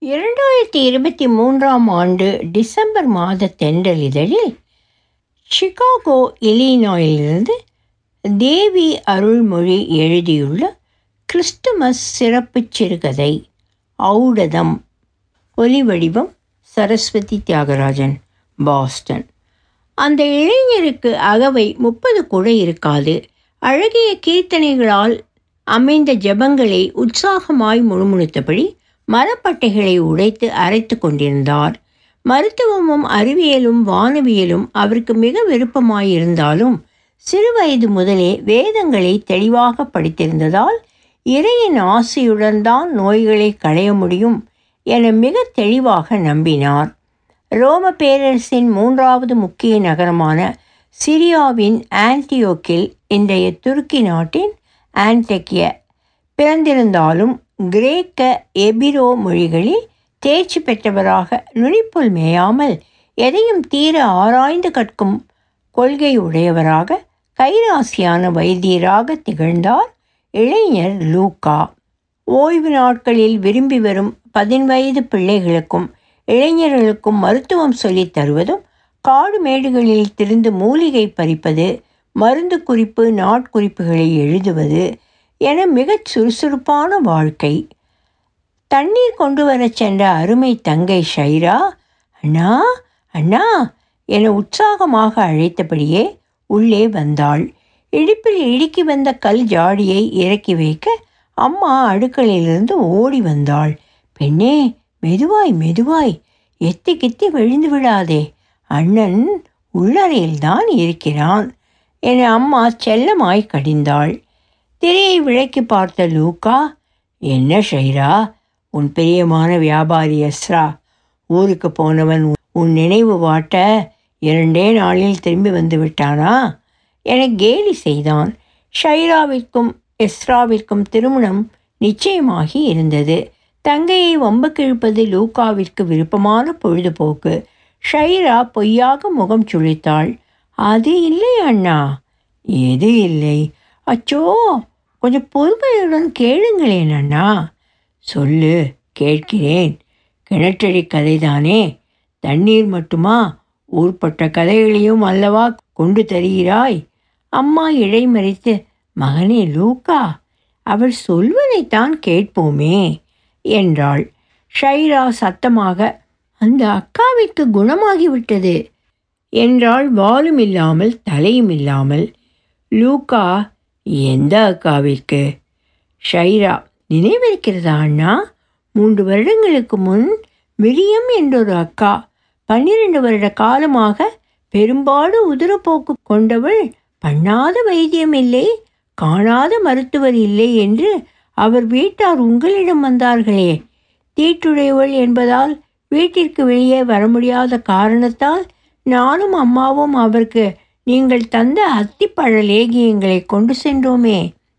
இரண்டாயிரத்தி இருபத்தி மூன்றாம் ஆண்டு டிசம்பர் மாத தென்றல் இதழில் சிகாகோ இலினாயிலிருந்து தேவி அருள்மொழி எழுதியுள்ள கிறிஸ்துமஸ் சிறப்புச் சிறுகதை ஔடதம் ஒலிவடிவம் சரஸ்வதி தியாகராஜன் பாஸ்டன் அந்த இளைஞருக்கு அகவை முப்பது கூட இருக்காது அழகிய கீர்த்தனைகளால் அமைந்த ஜெபங்களை உற்சாகமாய் முணுமுணுத்தபடி மரப்பட்டைகளை உடைத்து அரைத்து கொண்டிருந்தார் மருத்துவமும் அறிவியலும் வானவியலும் அவருக்கு மிக விருப்பமாயிருந்தாலும் சிறுவயது முதலே வேதங்களை தெளிவாக படித்திருந்ததால் இறையின் ஆசையுடன் தான் நோய்களை களைய முடியும் என மிக தெளிவாக நம்பினார் ரோம பேரரசின் மூன்றாவது முக்கிய நகரமான சிரியாவின் ஆன்டியோக்கில் இன்றைய துருக்கி நாட்டின் ஆன்டெக்கிய பிறந்திருந்தாலும் கிரேக்க எபிரோ மொழிகளில் தேர்ச்சி பெற்றவராக நுனிப்புல் மேயாமல் எதையும் தீர ஆராய்ந்து கற்கும் கொள்கை உடையவராக கைராசியான வைத்தியராக திகழ்ந்தார் இளைஞர் லூக்கா ஓய்வு நாட்களில் விரும்பி வரும் பதின்வயது பிள்ளைகளுக்கும் இளைஞர்களுக்கும் மருத்துவம் சொல்லித் தருவதும் காடு மேடுகளில் திரிந்து மூலிகை பறிப்பது மருந்து குறிப்பு நாட்குறிப்புகளை எழுதுவது என மிகச் சுறுசுறுப்பான வாழ்க்கை தண்ணீர் கொண்டு வரச் சென்ற அருமை தங்கை ஷைரா அண்ணா அண்ணா என உற்சாகமாக அழைத்தபடியே உள்ளே வந்தாள் இடுப்பில் இடுக்கி வந்த கல் ஜாடியை இறக்கி வைக்க அம்மா அடுக்களிலிருந்து ஓடி வந்தாள் பெண்ணே மெதுவாய் மெதுவாய் எத்தி கித்தி விழுந்து விடாதே அண்ணன் உள்ளறையில்தான் இருக்கிறான் என அம்மா செல்லமாய் கடிந்தாள் திரையை விளக்கி பார்த்த லூக்கா என்ன ஷைரா உன் பிரியமான வியாபாரி எஸ்ரா ஊருக்கு போனவன் உன் நினைவு வாட்ட இரண்டே நாளில் திரும்பி வந்து விட்டானா என கேலி செய்தான் ஷைராவிற்கும் எஸ்ராவிற்கும் திருமணம் நிச்சயமாகி இருந்தது தங்கையை வம்புக்கு இழுப்பது லூக்காவிற்கு விருப்பமான பொழுதுபோக்கு ஷைரா பொய்யாக முகம் சுழித்தாள் அது இல்லை அண்ணா எது இல்லை அச்சோ கொஞ்சம் பொறுமையுடன் கேளுங்களேன் அண்ணா சொல்லு கேட்கிறேன் கிணற்றடி கதைதானே தண்ணீர் மட்டுமா ஊர்பட்ட கதைகளையும் அல்லவா கொண்டு தருகிறாய் அம்மா இடைமறித்து மகனே லூக்கா அவள் சொல்வதைத்தான் கேட்போமே என்றாள் ஷைரா சத்தமாக அந்த அக்காவிற்கு குணமாகிவிட்டது என்றாள் வாலும் இல்லாமல் தலையும் இல்லாமல் லூக்கா எந்த அக்காவிற்கு ஷைரா நினைவிருக்கிறதா அண்ணா மூன்று வருடங்களுக்கு முன் மிரியம் என்றொரு அக்கா பன்னிரண்டு வருட காலமாக பெரும்பாடு உதிரப்போக்கு கொண்டவள் பண்ணாத வைத்தியம் இல்லை காணாத மருத்துவர் இல்லை என்று அவர் வீட்டார் உங்களிடம் வந்தார்களே தீட்டுடையவள் என்பதால் வீட்டிற்கு வெளியே வர முடியாத காரணத்தால் நானும் அம்மாவும் அவருக்கு நீங்கள் தந்த அத்திப்பழ லேகியங்களை கொண்டு சென்றோமே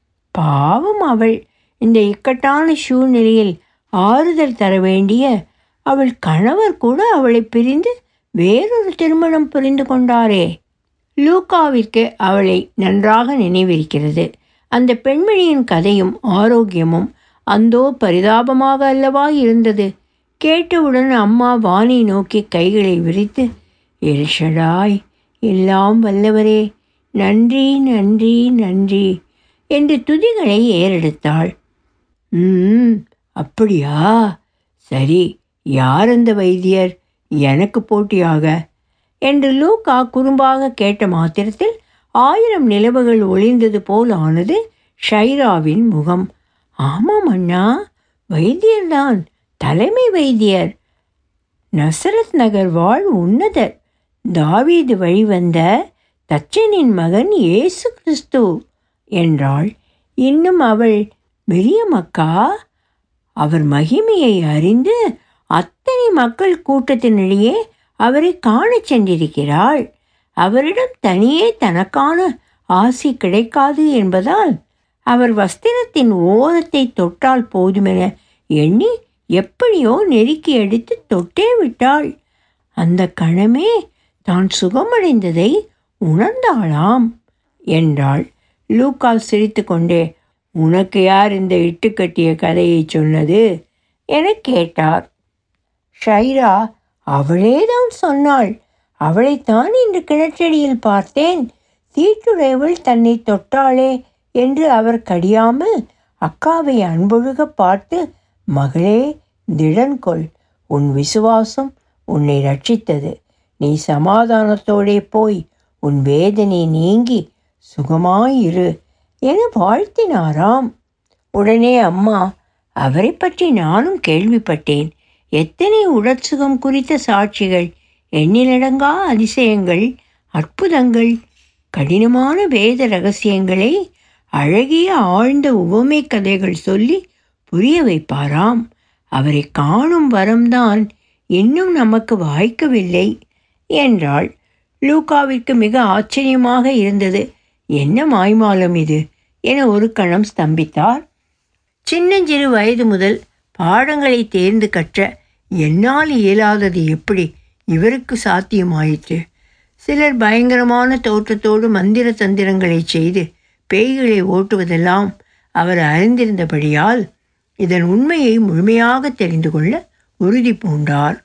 பாவம் அவள் இந்த இக்கட்டான சூழ்நிலையில் ஆறுதல் தர வேண்டிய அவள் கணவர் கூட அவளை பிரிந்து வேறொரு திருமணம் புரிந்து கொண்டாரே லூக்காவிற்கு அவளை நன்றாக நினைவிருக்கிறது அந்த பெண்மணியின் கதையும் ஆரோக்கியமும் அந்தோ பரிதாபமாக அல்லவா இருந்தது கேட்டவுடன் அம்மா வானை நோக்கி கைகளை விரித்து எரிஷடாய் எல்லாம் வல்லவரே நன்றி நன்றி நன்றி என்று துதிகளை ஏறெடுத்தாள் ம் அப்படியா சரி யார் அந்த வைத்தியர் எனக்கு போட்டியாக என்று லூக்கா குறும்பாக கேட்ட மாத்திரத்தில் ஆயிரம் நிலவுகள் ஒளிந்தது போல் ஆனது ஷைராவின் முகம் ஆமாம் அண்ணா வைத்தியர்தான் தலைமை வைத்தியர் நசரத் நகர் வாழ் உன்னதர் தாவீது வழிவந்த தச்சனின் மகன் இயேசு கிறிஸ்து என்றாள் இன்னும் அவள் மிரியமக்கா அவர் மகிமையை அறிந்து அத்தனை மக்கள் கூட்டத்தினிடையே அவரை காணச் சென்றிருக்கிறாள் அவரிடம் தனியே தனக்கான ஆசி கிடைக்காது என்பதால் அவர் வஸ்திரத்தின் ஓரத்தை தொட்டால் போதுமென எண்ணி எப்படியோ நெருக்கி எடுத்து தொட்டே விட்டாள் அந்த கணமே தான் சுகமடைந்ததை உணர்ந்தாளாம் என்றாள் லூக்கா சிரித்துக்கொண்டே உனக்கு யார் இந்த இட்டுக்கட்டிய கதையை சொன்னது என கேட்டார் ஷைரா அவளேதான் சொன்னாள் அவளைத்தான் இன்று கிணற்றடியில் பார்த்தேன் தீட்டுடையவள் தன்னை தொட்டாளே என்று அவர் கடியாமல் அக்காவை அன்பொழுக பார்த்து மகளே திடன் கொள் உன் விசுவாசம் உன்னை ரட்சித்தது நீ சமாதானத்தோடே போய் உன் வேதனை நீங்கி சுகமாயிரு என வாழ்த்தினாராம் உடனே அம்மா அவரை பற்றி நானும் கேள்விப்பட்டேன் எத்தனை உடற்சுகம் குறித்த சாட்சிகள் எண்ணிலடங்கா அதிசயங்கள் அற்புதங்கள் கடினமான வேத ரகசியங்களை அழகிய ஆழ்ந்த உவமை கதைகள் சொல்லி புரிய வைப்பாராம் அவரை காணும் வரம்தான் இன்னும் நமக்கு வாய்க்கவில்லை என்றாள் லூகாவிற்கு மிக ஆச்சரியமாக இருந்தது என்ன மாய்மாலம் இது என ஒரு கணம் ஸ்தம்பித்தார் சின்னஞ்சிறு வயது முதல் பாடங்களை தேர்ந்து கற்ற என்னால் இயலாதது எப்படி இவருக்கு சாத்தியமாயிற்று சிலர் பயங்கரமான தோற்றத்தோடு மந்திர தந்திரங்களை செய்து பேய்களை ஓட்டுவதெல்லாம் அவர் அறிந்திருந்தபடியால் இதன் உண்மையை முழுமையாக தெரிந்து கொள்ள உறுதி பூண்டார்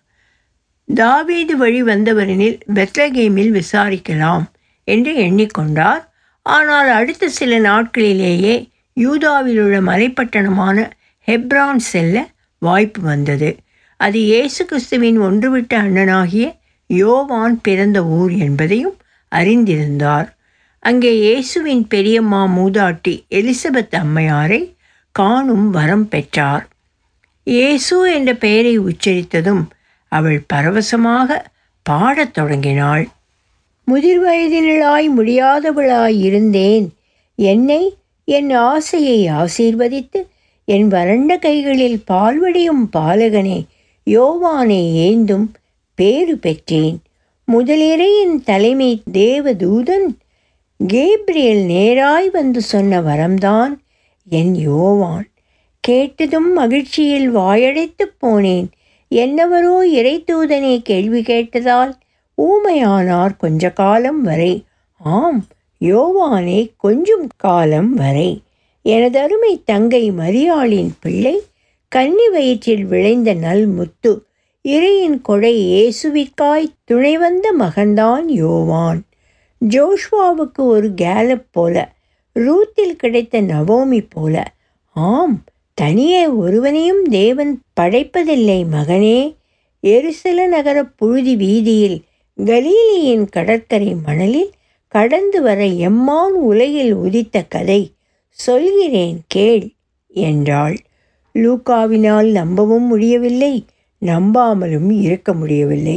தாவீது வழி வந்தவரெனில் பெத்லகேமில் விசாரிக்கலாம் என்று எண்ணிக்கொண்டார் ஆனால் அடுத்த சில நாட்களிலேயே யூதாவில் உள்ள மலைப்பட்டணமான ஹெப்ரான் செல்ல வாய்ப்பு வந்தது அது இயேசு கிறிஸ்துவின் ஒன்றுவிட்ட அண்ணனாகிய யோவான் பிறந்த ஊர் என்பதையும் அறிந்திருந்தார் அங்கே இயேசுவின் பெரியம்மா மூதாட்டி எலிசபெத் அம்மையாரை காணும் வரம் பெற்றார் இயேசு என்ற பெயரை உச்சரித்ததும் அவள் பரவசமாக பாடத் தொடங்கினாள் முதிர் வயதினளாய் முடியாதவளாய் இருந்தேன் என்னை என் ஆசையை ஆசீர்வதித்து என் வறண்ட கைகளில் பால்வடியும் பாலகனே யோவானை ஏந்தும் பேறு பெற்றேன் முதலிறையின் தலைமை தேவதூதன் கேப்ரியல் நேராய் வந்து சொன்ன வரம்தான் என் யோவான் கேட்டதும் மகிழ்ச்சியில் வாயடைத்துப் போனேன் என்னவரோ இறைத்தூதனை கேள்வி கேட்டதால் ஊமையானார் கொஞ்ச காலம் வரை ஆம் யோவானே கொஞ்சம் காலம் வரை எனது அருமை தங்கை மரியாளின் பிள்ளை கன்னி வயிற்றில் விளைந்த நல் முத்து இறையின் கொடை இயேசுவிற்காய் துணை வந்த மகன்தான் யோவான் ஜோஷ்வாவுக்கு ஒரு கேலப் போல ரூத்தில் கிடைத்த நவோமி போல ஆம் தனியே ஒருவனையும் தேவன் படைப்பதில்லை மகனே எருசல நகர புழுதி வீதியில் கலீலியின் கடற்கரை மணலில் கடந்து வர எம்மான் உலகில் உதித்த கதை சொல்கிறேன் கேள் என்றாள் லூக்காவினால் நம்பவும் முடியவில்லை நம்பாமலும் இருக்க முடியவில்லை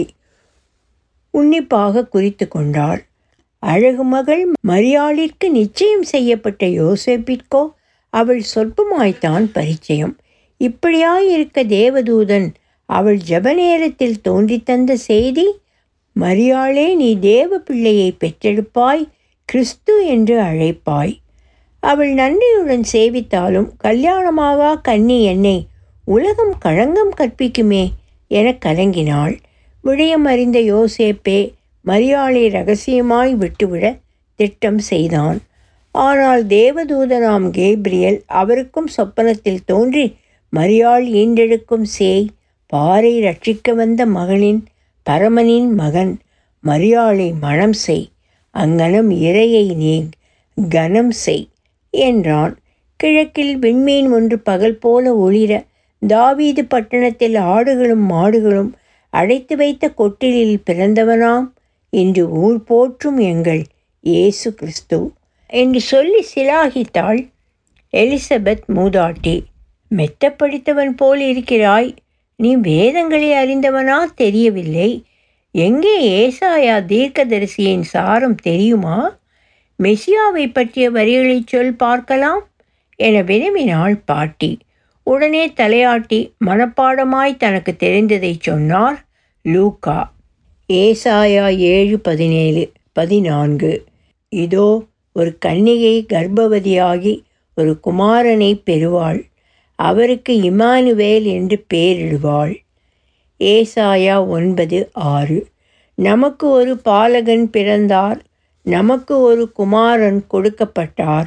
உன்னிப்பாக குறித்து கொண்டாள் அழகு மகள் மரியாளிற்கு நிச்சயம் செய்யப்பட்ட யோசேப்பிற்கோ அவள் சொற்பமாய்த்தான் பரிச்சயம் இப்படியாயிருக்க தேவதூதன் அவள் ஜப நேரத்தில் தோன்றி தந்த செய்தி மரியாளே நீ தேவ பிள்ளையை பெற்றெடுப்பாய் கிறிஸ்து என்று அழைப்பாய் அவள் நன்றியுடன் சேவித்தாலும் கல்யாணமாவா கன்னி என்னை உலகம் களங்கம் கற்பிக்குமே என கலங்கினாள் விடயம் அறிந்த யோசேப்பே மரியாளை ரகசியமாய் விட்டுவிட திட்டம் செய்தான் ஆனால் தேவதூதனாம் கேப்ரியல் அவருக்கும் சொப்பனத்தில் தோன்றி மரியாள் ஈண்டெடுக்கும் சேய் பாறை ரட்சிக்க வந்த மகளின் பரமனின் மகன் மரியாளை மனம் செய் அங்கனம் இறையை நீ கனம் செய் என்றான் கிழக்கில் விண்மீன் ஒன்று பகல் போல ஒளிர தாவீது பட்டணத்தில் ஆடுகளும் மாடுகளும் அடைத்து வைத்த கொட்டிலில் பிறந்தவனாம் இன்று ஊர் போற்றும் எங்கள் இயேசு கிறிஸ்து என்று சொல்லி சிலாகித்தாள் எலிசபெத் மூதாட்டி மெத்த படித்தவன் போல் இருக்கிறாய் நீ வேதங்களை அறிந்தவனா தெரியவில்லை எங்கே ஏசாயா தீர்க்கதரிசியின் சாரம் தெரியுமா மெசியாவை பற்றிய வரிகளை சொல் பார்க்கலாம் என வினவினாள் பாட்டி உடனே தலையாட்டி மனப்பாடமாய் தனக்கு தெரிந்ததை சொன்னார் லூக்கா ஏசாயா ஏழு பதினேழு பதினான்கு இதோ ஒரு கன்னிகை கர்ப்பவதியாகி ஒரு குமாரனை பெறுவாள் அவருக்கு இமானுவேல் என்று பெயரிடுவாள் ஏசாயா ஒன்பது ஆறு நமக்கு ஒரு பாலகன் பிறந்தார் நமக்கு ஒரு குமாரன் கொடுக்கப்பட்டார்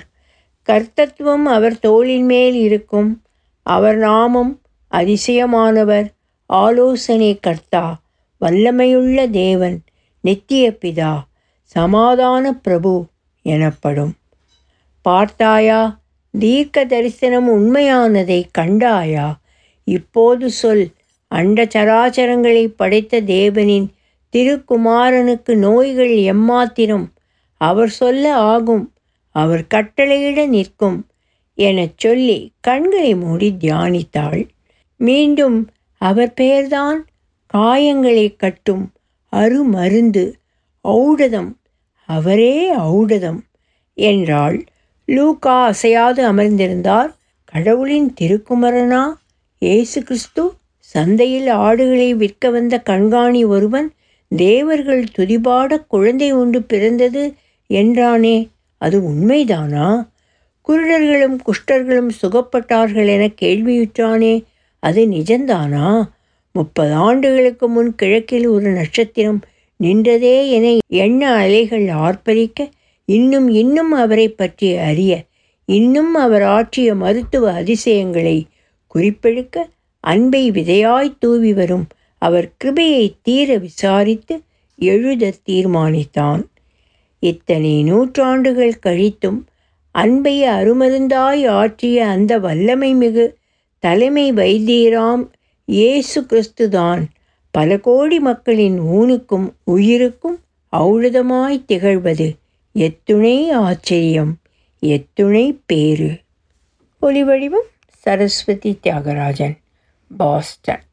கர்த்தத்துவம் அவர் தோளின் மேல் இருக்கும் அவர் நாமம் அதிசயமானவர் ஆலோசனை கர்த்தா வல்லமையுள்ள தேவன் நித்திய பிதா சமாதான பிரபு எனப்படும் பார்த்தாயா தீர்க்க தரிசனம் உண்மையானதை கண்டாயா இப்போது சொல் அண்ட சராச்சரங்களை படைத்த தேவனின் திருக்குமாரனுக்கு நோய்கள் எம்மாத்திரம் அவர் சொல்ல ஆகும் அவர் கட்டளையிட நிற்கும் எனச் சொல்லி கண்களை மூடி தியானித்தாள் மீண்டும் அவர் பெயர்தான் காயங்களை கட்டும் அருமருந்து ஔடதம் அவரே ஔடதம் என்றாள் லூகா அசையாது அமர்ந்திருந்தார் கடவுளின் திருக்குமரனா இயேசு கிறிஸ்து சந்தையில் ஆடுகளை விற்க வந்த கண்காணி ஒருவன் தேவர்கள் துதிபாட குழந்தை ஒன்று பிறந்தது என்றானே அது உண்மைதானா குருடர்களும் குஷ்டர்களும் சுகப்பட்டார்கள் என கேள்வியுற்றானே அது நிஜந்தானா முப்பது ஆண்டுகளுக்கு முன் கிழக்கில் ஒரு நட்சத்திரம் நின்றதே என எண்ண அலைகள் ஆர்ப்பரிக்க இன்னும் இன்னும் அவரை பற்றி அறிய இன்னும் அவர் ஆற்றிய மருத்துவ அதிசயங்களை குறிப்பெடுக்க அன்பை விதையாய் தூவி வரும் அவர் கிருபையை தீர விசாரித்து எழுத தீர்மானித்தான் இத்தனை நூற்றாண்டுகள் கழித்தும் அன்பை அருமருந்தாய் ஆற்றிய அந்த வல்லமை மிகு தலைமை வைத்தியராம் இயேசு கிறிஸ்துதான் பல கோடி மக்களின் ஊனுக்கும் உயிருக்கும் ஔடதமாய் திகழ்வது எத்துணை ஆச்சரியம் எத்துணை பேரு ஒளிவடிவம் சரஸ்வதி தியாகராஜன் பாஸ்டன்